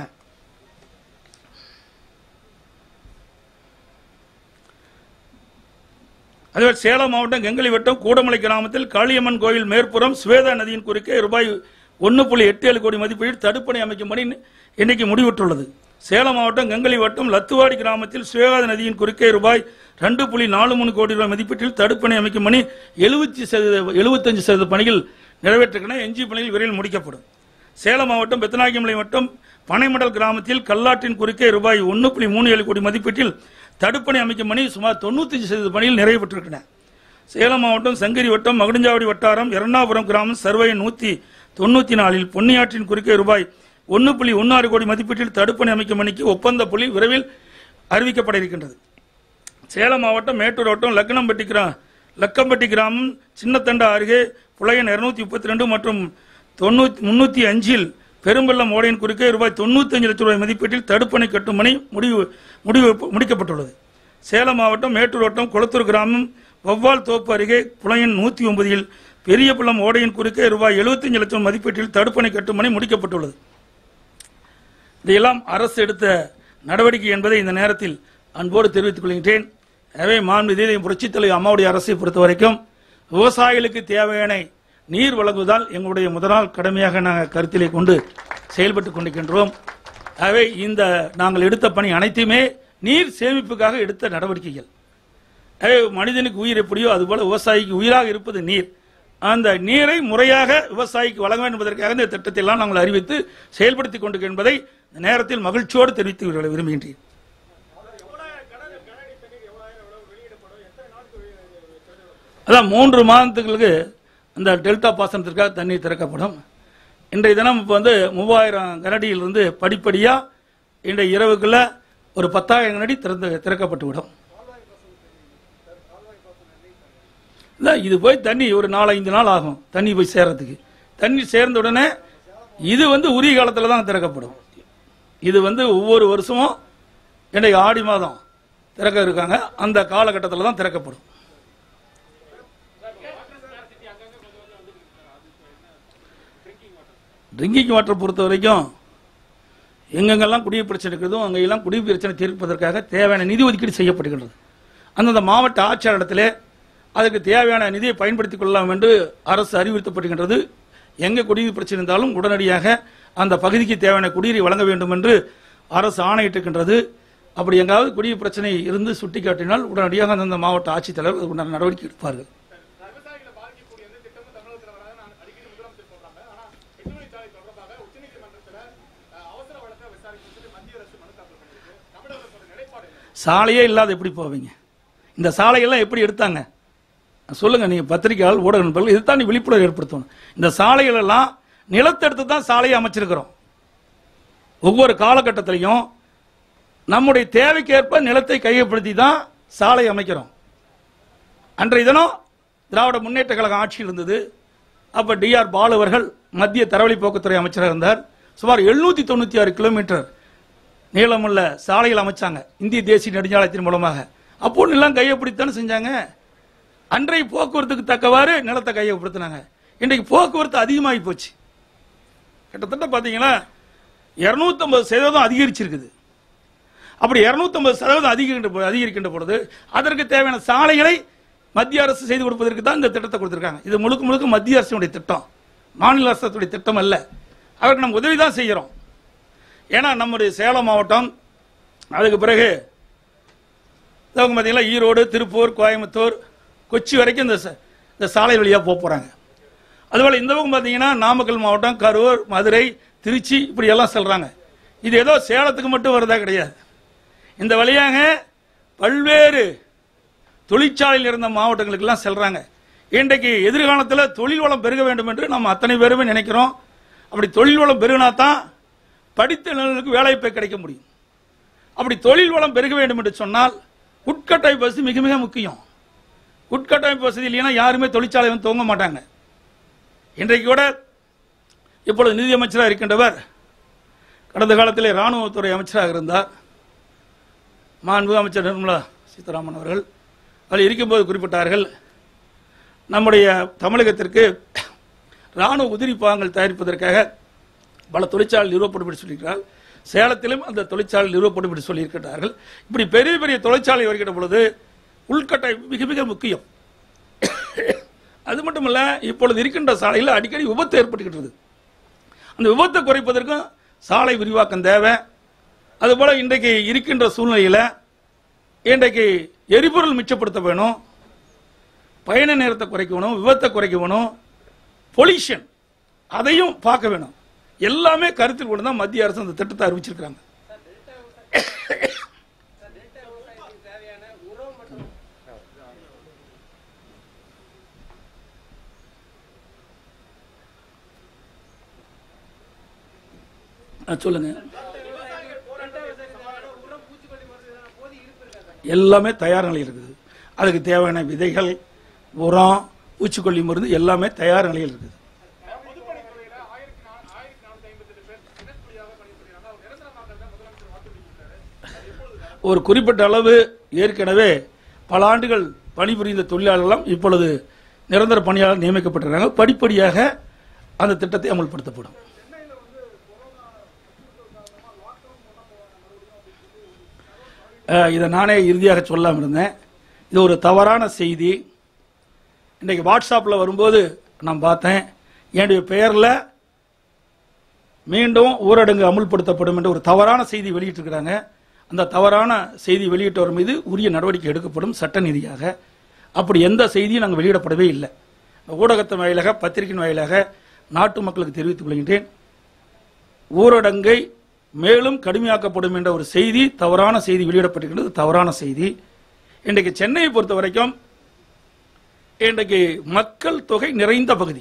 அதுவே சேலம் மாவட்டம் கெங்கலி வட்டம் கூடமலை கிராமத்தில் காளியம்மன் கோவில் மேற்புறம் சுவேதா நதியின் குறுக்கே ரூபாய் ஒன்று புள்ளி எட்டு ஏழு கோடி மதிப்பீட்டில் தடுப்பணை அமைக்கும் பணி இன்னைக்கு முடிவுற்றுள்ளது சேலம் மாவட்டம் கெங்கலி வட்டம் லத்துவாடி கிராமத்தில் சுவேதா நதியின் குறுக்கே ரூபாய் ரெண்டு புள்ளி நாலு மூணு கோடி ரூபாய் மதிப்பீட்டில் தடுப்பணை அமைக்கும் பணி எழுபத்தி சதவீத எழுபத்தஞ்சு சதவீத பணிகள் நிறைவேற்றுக்கின எஞ்சி பணிகள் விரைவில் முடிக்கப்படும் சேலம் மாவட்டம் பெத்தநாயகமலை வட்டம் பனைமடல் கிராமத்தில் கல்லாற்றின் குறுக்கே ரூபாய் ஒன்று புள்ளி மூணு ஏழு கோடி மதிப்பீட்டில் தடுப்பணை அமைக்கும் பணி சுமார் தொண்ணூத்தஞ்சு சதவீத பணிகள் நிறைவு பெற்றிருக்கின்றன சேலம் மாவட்டம் சங்கரி வட்டம் மகுடஞ்சாவடி வட்டாரம் எர்ணாபுரம் கிராமம் சர்வை நூற்றி தொண்ணூற்றி நாலில் பொன்னியாற்றின் குறுக்கே ரூபாய் ஒன்று புள்ளி ஒன்னாறு கோடி மதிப்பீட்டில் தடுப்பணை அமைக்கும் பணிக்கு ஒப்பந்த புள்ளி விரைவில் அறிவிக்கப்பட இருக்கின்றது சேலம் மாவட்டம் மேட்டூர் வட்டம் லக்னம்பட்டி கிரா லக்கம்பட்டி கிராமம் சின்னத்தண்டா அருகே புலையன் இருநூத்தி முப்பத்தி ரெண்டு மற்றும் தொண்ணூத்தி முன்னூத்தி அஞ்சில் பெரும்பள்ளம் ஓடையின் குறுக்கே ரூபாய் தொண்ணூத்தஞ்சு லட்சம் ரூபாய் மதிப்பீட்டில் தடுப்பணை கட்டும் பணி முடிவு முடிவு முடிக்கப்பட்டுள்ளது சேலம் மாவட்டம் மேட்டூர் வட்டம் குளத்தூர் கிராமம் வவ்வால் தோப்பு அருகே புலையன் நூத்தி ஒன்பதில் பெரிய பள்ளம் ஓடையின் குறுக்கே ரூபாய் எழுபத்தஞ்சு லட்சம் மதிப்பீட்டில் தடுப்பணை கட்டும் பணி முடிக்கப்பட்டுள்ளது இதையெல்லாம் அரசு எடுத்த நடவடிக்கை என்பதை இந்த நேரத்தில் அன்போடு தெரிவித்துக் கொள்கின்றேன் எனவே மாண்பு இதயம் புரட்சித் தலைவர் அம்மாவுடைய அரசை பொறுத்த வரைக்கும் விவசாயிகளுக்கு தேவையான நீர் வழங்குவதால் எங்களுடைய முதல் கடமையாக நாங்கள் கருத்திலே கொண்டு செயல்பட்டுக் கொண்டிருக்கின்றோம் ஆகவே இந்த நாங்கள் எடுத்த பணி அனைத்துமே நீர் சேமிப்புக்காக எடுத்த நடவடிக்கைகள் எனவே மனிதனுக்கு உயிர் எப்படியோ அதுபோல விவசாயிக்கு உயிராக இருப்பது நீர் அந்த நீரை முறையாக விவசாயிக்கு வழங்க வேண்டும் என்பதற்காக இந்த திட்டத்தை எல்லாம் நாங்கள் அறிவித்து செயல்படுத்திக் கொண்டு என்பதை இந்த நேரத்தில் மகிழ்ச்சியோடு தெரிவித்துக் கொள்ள விரும்புகின்றேன் அதான் மூன்று மாதத்துக்கு இந்த டெல்டா பாசனத்திற்காக தண்ணீர் திறக்கப்படும் இன்றைய தினம் இப்போ வந்து மூவாயிரம் கனடியிலிருந்து படிப்படியாக இன்றைய இரவுக்குள்ள ஒரு பத்தாயிரம் கனடி திறந்து திறக்கப்பட்டு விடும் இல்லை இது போய் தண்ணி ஒரு நாலஞ்சு நாள் ஆகும் தண்ணி போய் சேர்றதுக்கு தண்ணி சேர்ந்த உடனே இது வந்து உரிய காலத்தில் தான் திறக்கப்படும் இது வந்து ஒவ்வொரு வருஷமும் இன்றைக்கு ஆடி மாதம் திறக்க இருக்காங்க அந்த காலகட்டத்தில் தான் திறக்கப்படும் ட்ரிங்கிங் வாட்டர் பொறுத்த வரைக்கும் எங்கெங்கெல்லாம் குடிநீர் பிரச்சனை இருக்கிறதோ அங்கெல்லாம் குடிநீர் பிரச்சனை தீர்ப்பதற்காக தேவையான நிதி ஒதுக்கீடு செய்யப்படுகின்றது அந்தந்த மாவட்ட ஆட்சியாளரிடத்திலே அதற்கு தேவையான நிதியை பயன்படுத்திக் கொள்ளலாம் என்று அரசு அறிவுறுத்தப்படுகின்றது எங்க குடிநீர் பிரச்சனை இருந்தாலும் உடனடியாக அந்த பகுதிக்கு தேவையான குடிநீரை வழங்க வேண்டும் என்று அரசு ஆணையிட்டிருக்கின்றது அப்படி எங்காவது குடிநீர் பிரச்சனை இருந்து சுட்டிக்காட்டினால் உடனடியாக அந்தந்த மாவட்ட ஆட்சித்தலைவர் அதுக்குண்டான நடவடிக்கை எடுப்பார்கள் விவசாயிகளை பாதிக்கக்கூடிய எந்த திட்டமும் தமிழகத்தில் வராது நான் அடிக்கடி முதலமைச்சர் சொல்றாங்க ஆனா எட்டுமணி சாலை தொடர்பாக உச்சநீதிமன்றத்தில் அஹ், அவசர வழக்கை விசாரிக்க சொல்லி மத்திய அரசு மனு தாக்கல் பண்ணிருக்கு தமிழக அரசோட நிலைப்பாடு என்ன சாலையே இல்லாத எப்படி போவீங்க இந்த சாலையெல்லாம் எப்படி எடுத்தாங்க சொல்லுங்க நீங்க பத்திரிகையாளர் ஊடக நண்பர்கள் இதுதான் நீ விழிப்புணர்வு ஏற்படுத்தணும் இந்த சாலைகள் எல்லாம் நிலத்தெடுத்து தான் சாலையை அமைச்சிருக்கிறோம் ஒவ்வொரு காலகட்டத்திலையும் நம்முடைய தேவைக்கேற்ப நிலத்தை கையப்படுத்தி தான் சாலை அமைக்கிறோம் அன்றைய தினம் திராவிட முன்னேற்ற கழகம் ஆட்சியில் இருந்தது அப்ப டிஆர் பாலு அவர்கள் மத்திய தரவழி போக்குத்துறை அமைச்சராக இருந்தார் சுமார் எழுநூத்தி தொண்ணூத்தி ஆறு கிலோமீட்டர் நீளமுள்ள சாலைகள் அமைச்சாங்க இந்திய தேசிய நெடுஞ்சாலையத்தின் மூலமாக அப்போ எல்லாம் கையப்படுத்தானே செஞ்சாங்க அன்றைய போக்குவரத்துக்கு தக்கவாறு நிலத்தை கையப்படுத்தினாங்க இன்றைக்கு போக்குவரத்து அதிகமாகி போச்சு கிட்டத்தட்ட பார்த்தீங்கன்னா இரநூத்தம்பது சதவீதம் அதிகரிச்சிருக்குது அப்படி இரநூத்தம்பது சதவீதம் அதிகரிக்கின்ற பொ- அதிகரிக்கின்ற பொழுது அதற்கு தேவையான சாலைகளை மத்திய அரசு செய்து கொடுப்பதற்கு தான் இந்த திட்டத்தை கொடுத்திருக்காங்க இது முழுக்க முழுக்க மத்திய அரசுடைய திட்டம் மாநில அரசுடைய திட்டம் அல்ல அவருக்கு நம்ம உதவி தான் செய்கிறோம் ஏன்னா நம்முடைய சேலம் மாவட்டம் அதுக்கு பிறகு இவங்க பார்த்தீங்கன்னா ஈரோடு திருப்பூர் கோயம்புத்தூர் கொச்சி வரைக்கும் இந்த ச- இந்த சாலை வழியாக போக போகிறாங்க அதுபோல் இந்த பக்கம் பார்த்தீங்கன்னா நாமக்கல் மாவட்டம் கரூர் மதுரை திருச்சி இப்படி எல்லாம் செல்றாங்க இது ஏதோ சேலத்துக்கு மட்டும் வருதா கிடையாது இந்த வழியாக பல்வேறு தொழிற்சாலையில் இருந்த மாவட்டங்களுக்கெல்லாம் செல்றாங்க இன்றைக்கு எதிர்காலத்தில் தொழில் வளம் பெருக வேண்டும் என்று நம்ம அத்தனை பேருமே நினைக்கிறோம் அப்படி தொழில் வளம் பெருகினா தான் படித்த இளைஞர்களுக்கு வேலைவாய்ப்பு கிடைக்க முடியும் அப்படி தொழில் வளம் பெருக வேண்டும் என்று சொன்னால் உட்கட்டமைப்பு வசதி மிக மிக முக்கியம் உட்கட்டமைப்பு வசதி இல்லைன்னா யாருமே தொழிற்சாலை வந்து துவங்க மாட்டாங்க இன்றைக்கு கூட இப்பொழுது நிதியமைச்சராக இருக்கின்றவர் கடந்த காலத்திலே ராணுவத்துறை அமைச்சராக இருந்தார் மாண்பு அமைச்சர் நிர்மலா சீதாராமன் அவர்கள் அதில் இருக்கும்போது குறிப்பிட்டார்கள் நம்முடைய தமிழகத்திற்கு ராணுவ உதிரி பாகங்கள் தயாரிப்பதற்காக பல தொழிற்சாலை நிறுவப்படும் என்று சொல்லியிருக்கிறார் சேலத்திலும் அந்த தொழிற்சாலை நிறுவப்படும் என்று சொல்லியிருக்கிறார்கள் இப்படி பெரிய பெரிய தொழிற்சாலை வருகிற பொழுது உள்கட்டை மிக மிக முக்கியம் அது மட்டுமல்ல இப்பொழுது இருக்கின்ற சாலையில் அடிக்கடி விபத்து ஏற்பட்டுகின்றது அந்த விபத்தை குறைப்பதற்கும் சாலை விரிவாக்கம் தேவை அதுபோல இன்றைக்கு இருக்கின்ற சூழ்நிலையில் இன்றைக்கு எரிபொருள் மிச்சப்படுத்த வேணும் பயண நேரத்தை குறைக்கணும் விபத்தை குறைக்கணும் பொல்யூஷன் அதையும் பார்க்க வேணும் எல்லாமே கருத்தில் கொண்டு தான் மத்திய அரசு அந்த திட்டத்தை அறிவிச்சிருக்காங்க ஆ, சொல்லுங்க எல்லாமே தயார் நிலையில் இருக்குது அதுக்கு தேவையான விதைகள் உரம் பூச்சிக்கொல்லி மருந்து எல்லாமே தயார் நிலையில் இருக்குது பொதுப்பணித்துறையில ஆயிரத்தி நா- ஆயிரத்தி நானூத்தி ஐம்பத்தெட்டு பேர் தினக்கூலியாக பணிபுரிகிறாங்க அவர் நிரந்தரமாக தான் முதலமைச்சர் வாக்குறுதியிருக்கிறாரு ஒரு குறிப்பிட்ட அளவு ஏற்கனவே பல ஆண்டுகள் பணிபுரிந்த தொழிலாளர்களும் இப்பொழுது நிரந்தர பணியாளர் நியமிக்கப்பட்டிருக்காங்க படிப்படியாக அந்த திட்டத்தை அமல்படுத்தப்படும் அஹ், இதை நானே இறுதியாக சொல்லாம இருந்தேன் இது ஒரு தவறான செய்தி இன்னைக்கு வாட்ஸ்அப்பில் வரும்போது நான் பார்த்தேன் என்னுடைய பெயரில் மீண்டும் ஊரடங்கு அமுல்படுத்தப்படும் என்ற ஒரு தவறான செய்தி வெளியிட்டிருக்கிறாங்க அந்த தவறான செய்தி வெளியிட்டவர் மீது உரிய நடவடிக்கை எடுக்கப்படும் சட்ட ரீதியாக அப்படி எந்த செய்தியும் நாங்கள் வெளியிடப்படவே இல்லை ஊடகத்தின் வாயிலாக பத்திரிகையின் வாயிலாக நாட்டு மக்களுக்கு தெரிவித்துக் கொள்கின்றேன் ஊரடங்கை மேலும் கடுமையாக்கப்படும் என்ற ஒரு செய்தி தவறான செய்தி வெளியிடப்பட்டிருக்கிறது தவறான செய்தி இன்றைக்கு சென்னையை பொறுத்த வரைக்கும் இன்றைக்கு மக்கள் தொகை நிறைந்த பகுதி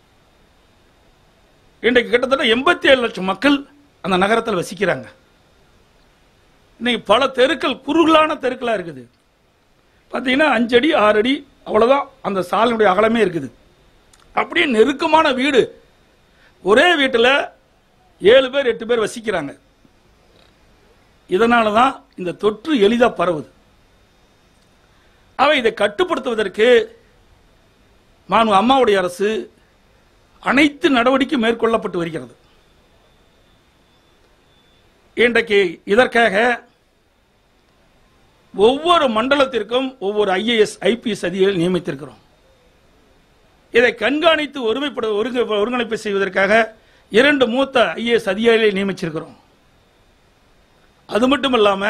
இன்றைக்கு கிட்டத்தட்ட எண்பத்தி ஏழு லட்சம் மக்கள் அந்த நகரத்தில் வசிக்கிறாங்க இன்னைக்கு பல தெருக்கள் குறுகலான தெருக்களா இருக்குது பார்த்தீங்கன்னா அஞ்சடி ஆறு அடி அவ்வளவுதான் அந்த சாலையுடைய அகலமே இருக்குது அப்படியே நெருக்கமான வீடு ஒரே வீட்டில் ஏழு பேர் எட்டு பேர் வசிக்கிறாங்க இதனால தான் இந்த தொற்று எளிதாக பரவுது அவை இதை கட்டுப்படுத்துவதற்கு மாண்பு அம்மாவுடைய அரசு அனைத்து நடவடிக்கை மேற்கொள்ளப்பட்டு வருகிறது இன்றைக்கு இதற்காக ஒவ்வொரு மண்டலத்திற்கும் ஒவ்வொரு ஐஏஎஸ் ஐபிஎஸ் அதிகாரிகள் நியமித்திருக்கிறோம் இதை கண்காணித்து ஒருமைப்பட ஒருங்க ஒருங்கிணைப்பு செய்வதற்காக இரண்டு மூத்த ஐஏஎஸ் அதிகாரிகளை நியமிச்சிருக்கிறோம் அது மட்டும் இல்லாம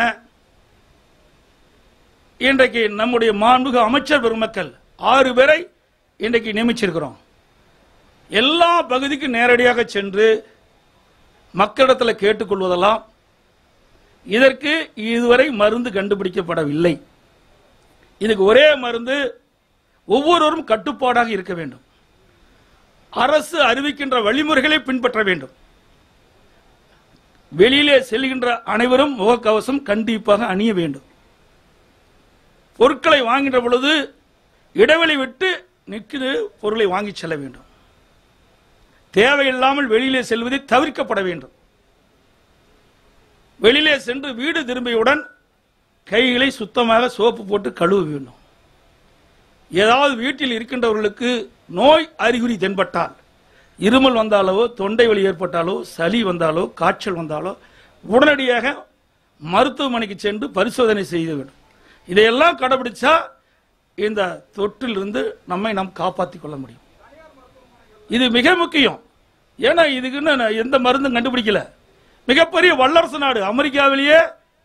இன்றைக்கு நம்முடைய மாண்புக அமைச்சர் பெருமக்கள் ஆறு பேரை இன்றைக்கு நியமிச்சிருக்கிறோம் எல்லா பகுதிக்கும் நேரடியாக சென்று மக்களிடத்தில் கேட்டுக்கொள்வதெல்லாம் இதற்கு இதுவரை மருந்து கண்டுபிடிக்கப்படவில்லை இதுக்கு ஒரே மருந்து ஒவ்வொருவரும் கட்டுப்பாடாக இருக்க வேண்டும் அரசு அறிவிக்கின்ற வழிமுறைகளை பின்பற்ற வேண்டும் வெளியிலே செல்கின்ற அனைவரும் முகக்கவசம் கண்டிப்பாக அணிய வேண்டும் பொருட்களை வாங்குகின்ற பொழுது இடைவெளி விட்டு நிற்கிது பொருளை வாங்கி செல்ல வேண்டும் தேவையில்லாமல் வெளியிலே செல்வதை தவிர்க்கப்பட வேண்டும் வெளியிலே சென்று வீடு திரும்பியவுடன் கைகளை சுத்தமாக சோப்பு போட்டு கழுவ வேண்டும் ஏதாவது வீட்டில் இருக்கின்றவர்களுக்கு நோய் அறிகுறி தென்பட்டால் இருமல் வந்தாலோ தொண்டை வலி ஏற்பட்டாலோ சளி வந்தாலோ காய்ச்சல் வந்தாலோ உடனடியாக மருத்துவமனைக்கு சென்று பரிசோதனை செய்ய வேண்டும் இதையெல்லாம் கடைபிடிச்சா இந்த தொற்றிலிருந்து நம்மை நாம் காப்பாற்றிக் கொள்ள முடியும் இது மிக முக்கியம் ஏன்னா இதுக்கு இன்னும் எந்த மருந்தும் கண்டுபிடிக்கல மிகப்பெரிய வல்லரசு நாடு அமெரிக்காவிலேயே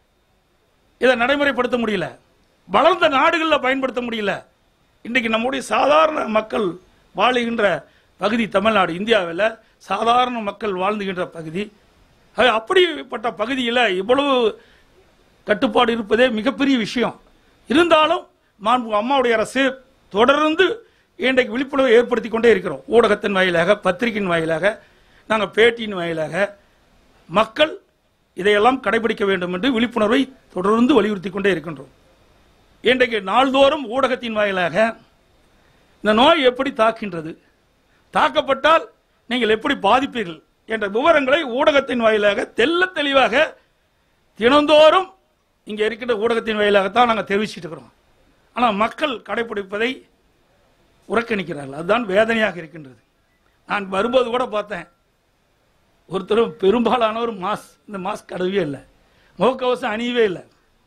இதை நடைமுறைப்படுத்த முடியல வளர்ந்த நாடுகளில் பயன்படுத்த முடியல இன்னைக்கு நம்முடைய சாதாரண மக்கள் வாழுகின்ற பகுதி தமிழ்நாடு இந்தியாவில் சாதாரண மக்கள் வாழ்ந்துகின்ற பகுதி அது அப்படிப்பட்ட பகுதியில் இவ்வளவு கட்டுப்பாடு இருப்பதே மிகப்பெரிய விஷயம் இருந்தாலும் மாண்பு அம்மாவுடைய அரசு தொடர்ந்து இன்றைக்கு விழிப்புணர்வை ஏற்படுத்தி கொண்டே இருக்கிறோம் ஊடகத்தின் வாயிலாக பத்திரிகையின் வாயிலாக நாங்கள் பேட்டியின் வாயிலாக மக்கள் இதையெல்லாம் கடைபிடிக்க வேண்டும் என்று விழிப்புணர்வை தொடர்ந்து வலியுறுத்தி கொண்டே இருக்கின்றோம் இன்றைக்கு நாள்தோறும் ஊடகத்தின் வாயிலாக இந்த நோய் எப்படி தாக்கின்றது தாக்கப்பட்டால் நீங்கள் எப்படி பாதிப்பீர்கள் என்ற விவரங்களை ஊடகத்தின் வாயிலாக தெல்ல தெளிவாக தினந்தோறும் இங்கே இருக்கின்ற ஊடகத்தின் வாயிலாகத்தான் நாங்கள் தெரிவிச்சிட்டு இருக்கிறோம் ஆனால் மக்கள் கடைபிடிப்பதை புறக்கணிக்கிறார்கள் அதுதான் வேதனையாக இருக்கின்றது நான் வரும்போது கூட பார்த்தேன் ஒருத்தரும் பெரும்பாலானவர் மாஸ்க் இந்த மாஸ்க் கடவே இல்லை முகக்கவசம் அணியவே இல்லை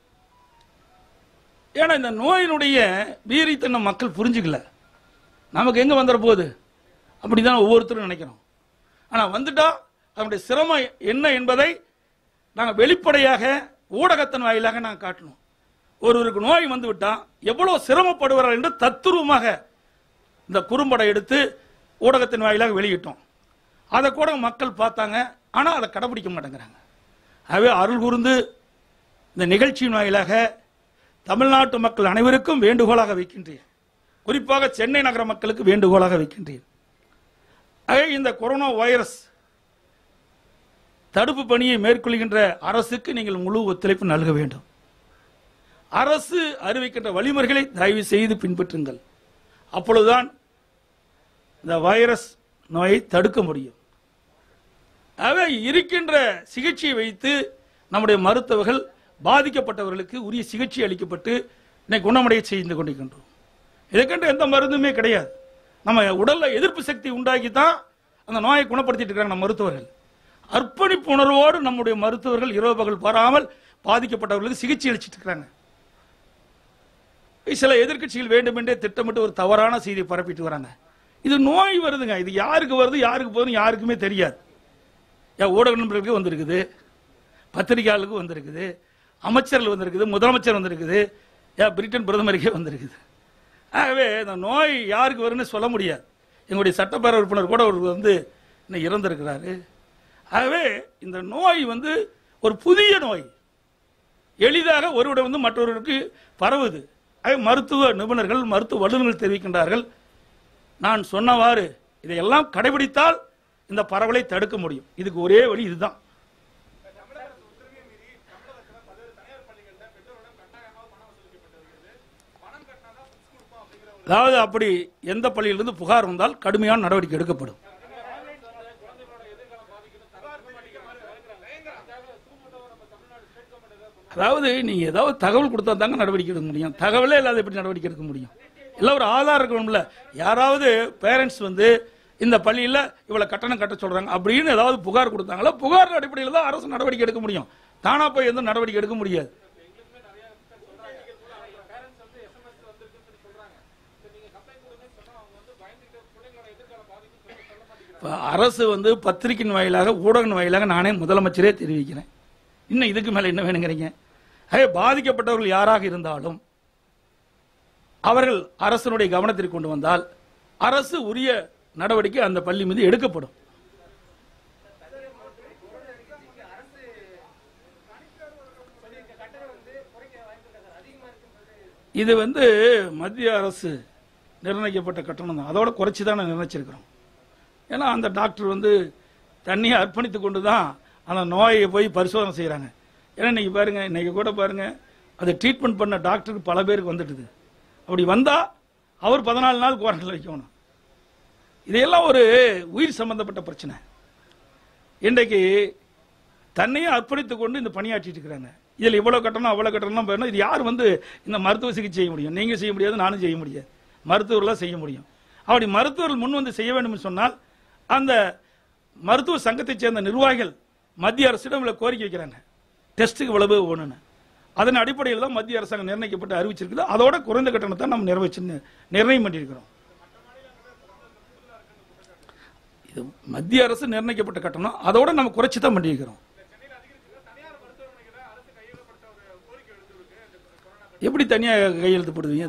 ஏன்னா இந்த நோயினுடைய வீரியத்தை மக்கள் புரிஞ்சுக்கல நமக்கு எங்க வந்துட போகுது அப்படிதான் ஒவ்வொருத்தரும் நினைக்கிறோம் ஆனா வந்துட்டா அதனுடைய சிரமம் என்ன என்பதை நாங்கள் வெளிப்படையாக ஊடகத்தின் வாயிலாக நாங்கள் காட்டணும் ஒருவருக்கு நோய் வந்து விட்டா எவ்வளவு சிரமப்படுவார்கள் என்று தத்துருவமாக இந்த குறும்படம் எடுத்து ஊடகத்தின் வாயிலாக வெளியிட்டோம் அதை கூட மக்கள் பார்த்தாங்க ஆனால் அதை கடைபிடிக்க மாட்டேங்கிறாங்க ஆகவே அருள் கூர்ந்து இந்த நிகழ்ச்சியின் வாயிலாக தமிழ்நாட்டு மக்கள் அனைவருக்கும் வேண்டுகோளாக வைக்கின்றேன் குறிப்பாக சென்னை நகர மக்களுக்கு வேண்டுகோளாக வைக்கின்றேன் ஆகவே இந்த கொரோனா வைரஸ் தடுப்பு பணியை மேற்கொள்கின்ற அரசுக்கு நீங்கள் முழு ஒத்துழைப்பு நல்க வேண்டும் அரசு அறிவிக்கின்ற வழிமுறைகளை தயவு செய்து பின்பற்றுங்கள் அப்பொழுதுதான் இந்த வைரஸ் நோயை தடுக்க முடியும் ஆகவே இருக்கின்ற சிகிச்சையை வைத்து நம்முடைய மருத்துவர்கள் பாதிக்கப்பட்டவர்களுக்கு உரிய சிகிச்சை அளிக்கப்பட்டு இன்னைக்கு குணமடைய செய்து கொண்டிருக்கின்றோம் இதற்கென்று எந்த மருந்துமே கிடையாது நம்ம உடல்ல எதிர்ப்பு சக்தி உண்டாக்கி தான் அந்த நோயை குணப்படுத்திட்டு இருக்காங்க நம்ம மருத்துவர்கள் அர்ப்பணிப்பு உணர்வோடு நம்முடைய மருத்துவர்கள் இரவு பகல் பாராமல் பாதிக்கப்பட்டவர்களுக்கு சிகிச்சை அளிச்சிட்டு இருக்காங்க சில எதிர்க்கட்சிகள் வேண்டுமென்றே திட்டமிட்டு ஒரு தவறான செய்தியை பரப்பிட்டு வராங்க இது நோய் வருதுங்க இது யாருக்கு வருது யாருக்கு போகுதுன்னு யாருக்குமே தெரியாது ஏன் ஊடக நண்பர்களுக்கு வந்திருக்குது பத்திரிகையாளர்களுக்கு வந்திருக்குது அமைச்சர்கள் வந்திருக்குது முதலமைச்சர் வந்திருக்குது ஏன் பிரிட்டன் பிரதமருக்கே வந்திருக்குது ஆகவே இந்த நோய் யாருக்கு வரும்னு சொல்ல முடியாது எங்களுடைய சட்டப்பேரவை உறுப்பினர் கூட ஒரு வந்து இன்னைக்கு இறந்திருக்கிறாரு ஆகவே இந்த நோய் வந்து ஒரு புதிய நோய் எளிதாக ஒருவரிடம் வந்து மற்றொருவருக்கு பரவுது ஆகவே மருத்துவ நிபுணர்கள் மருத்துவ வல்லுநர்கள் தெரிவிக்கின்றார்கள் நான் சொன்னவாறு இதையெல்லாம் கடைபிடித்தால் இந்த பரவலை தடுக்க முடியும் இதுக்கு ஒரே வழி இதுதான் அதாவது அப்படி எந்த பள்ளியிலிருந்து புகார் வந்தால் கடுமையான நடவடிக்கை எடுக்கப்படும் அதாவது நீங்க ஏதாவது தகவல் கொடுத்தா தாங்க நடவடிக்கை எடுக்க முடியும் தகவலே இல்லாத எப்படி நடவடிக்கை எடுக்க முடியும் எல்லாம் ஒரு ஆதாரம் இருக்கணும்ல யாராவது பேரண்ட்ஸ் வந்து இந்த பள்ளியில் இவ்வளவு கட்டணம் கட்ட சொல்றாங்க அப்படின்னு ஏதாவது புகார் கொடுத்தாங்களோ புகார் அடிப்படையில் தான் அரசு நடவடிக்கை எடுக்க முடியும் தானா போய் எந்த நடவடிக்கை எடுக்க முடியாது இப்ப அரசு வந்து பத்திரிகையின் வாயிலாக ஊடகத்தின் வாயிலாக நானே முதலமைச்சரே தெரிவிக்கிறேன் இன்னும் இதுக்கு மேல என்ன வேணுங்கிறீங்க ஆகவே பாதிக்கப்பட்டவர்கள் யாராக இருந்தாலும் அவர்கள் அரசனுடைய கவனத்திற்கு கொண்டு வந்தால் அரசு உரிய நடவடிக்கை அந்த பள்ளி மீது எடுக்கப்படும் இது வந்து மத்திய அரசு நிர்ணயிக்கப்பட்ட கட்டணம் தான் அதோட குறைச்சி தான் நிர்ணயிச்சிருக்கிறோம் ஏன்னா அந்த டாக்டர் வந்து தண்ணியை அர்ப்பணித்து கொண்டு தான் அந்த நோயை போய் பரிசோதனை செய்கிறாங்க ஏன்னா இன்னைக்கு பாருங்க இன்னைக்கு கூட பாருங்க அதை ட்ரீட்மெண்ட் பண்ண டாக்டருக்கு பல பேருக்கு வந்துட்டுது அப்படி வந்தா அவர் பதினாலு நாள் குவாரண்டைனில் வைக்கணும் இதையெல்லாம் ஒரு உயிர் சம்பந்தப்பட்ட பிரச்சனை இன்றைக்கு தன்னையே அர்ப்பணித்துக் கொண்டு இந்த பணியாற்றிட்டு இருக்கிறாங்க இதில் இவ்வளவு கட்டணம் அவ்வளவு கட்டணம் போயிடணும் இது யார் வந்து இந்த மருத்துவ சிகிச்சை செய்ய முடியும் நீங்க செய்ய முடியாது நானும் செய்ய முடியாது மருத்துவர்களாக செய்ய முடியும் அப்படி மருத்துவர்கள் முன் வந்து செய்ய வேண்டும் என்று சொன்னால் அந்த மருத்துவ சங்கத்தைச் சேர்ந்த நிர்வாகிகள் மத்திய அரசிடம் இவ்வளவு கோரிக்கை வைக்கிறாங்க டெஸ்ட்டுக்கு இவ்வளவு ஒண்ணுன்னு அதன் அடிப்படையில் தான் மத்திய அரசாங்கம் நிர்ணயிக்கப்பட்டு அறிவிச்சிருக்குது அதோட குறைந்த கட்டணத்தை நம்ம நிறைவேற்றி நிர்ணயம் பண்ணியிருக்கிறோம் இது மத்திய அரசு நிர்ணயிக்கப்பட்ட கட்டணம் அதோட நம்ம குறைச்சி தான் பண்ணியிருக்கிறோம் எப்படி தனியா கையெழுத்து போடுவீங்க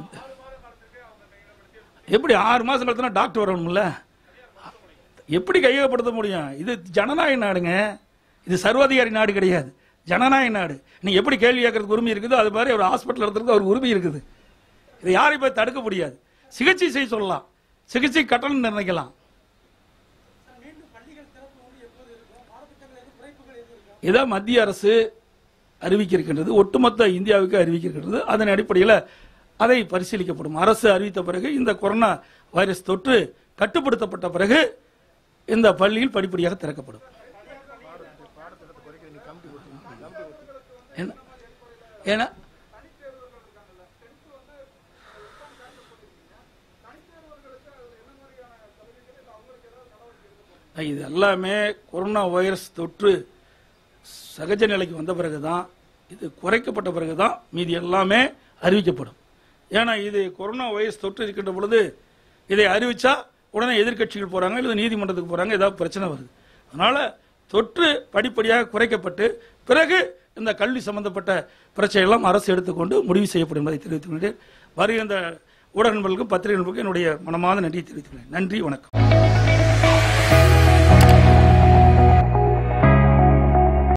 எப்படி ஆறு மாசம் கழித்துனா டாக்டர் வரணும்ல எப்படி கையகப்படுத்த முடியும் இது ஜனநாயக நாடுங்க இது சர்வாதிகாரி நாடு கிடையாது ஜனநாயக நாடு நீங்க எப்படி கேள்வி கேட்கறதுக்கு உரிமை இருக்குதோ அது மாதிரி ஒரு ஹாஸ்பிட்டல் நடத்துறதுக்கு ஒரு உரிமை இருக்குது இதை யாரையும் போய் தடுக்க முடியாது சிகிச்சை செய்ய சொல்லலாம் சிகிச்சை கட்டணம் நிர்ணயிக்கலாம் இதான் மத்திய அரசு அறிவிக்க இருக்கின்றது ஒட்டுமொத்த இந்தியாவுக்கு அறிவிக்க இருக்கின்றது அதன் அடிப்படையில் அதை பரிசீலிக்கப்படும் அரசு அறிவித்த பிறகு இந்த கொரோனா வைரஸ் தொற்று கட்டுப்படுத்தப்பட்ட பிறகு இந்த பள்ளியில் படிப்படியாக திறக்கப்படும் என்ன ஏன்னா இது எல்லாமே கொரோனா வைரஸ் தொற்று சகஜ நிலைக்கு வந்த பிறகு தான் இது குறைக்கப்பட்ட பிறகு தான் மீதி எல்லாமே அறிவிக்கப்படும் ஏன்னா இது கொரோனா வைரஸ் தொற்று இருக்கின்ற பொழுது இதை அறிவிச்சா உடனே எதிர்க்கட்சிகள் போறாங்க இல்லை நீதிமன்றத்துக்கு போறாங்க ஏதாவது பிரச்சனை வருது அதனால தொற்று படிப்படியாக குறைக்கப்பட்டு பிறகு இந்த கல்வி சம்பந்தப்பட்ட பிரச்சனையெல்லாம் அரசு எடுத்துக்கொண்டு முடிவு செய்யப்படும் என்பதை தெரிவித்துக் கொண்டேன் வருகின்ற ஊடக நண்பர்களுக்கும் பத்திரிகை நண்பர்களுக்கும் என்னுடைய மனமார்ந்த நன்றியை தெரிவித்துக் கொள்கிறேன் நன்றி வணக்கம்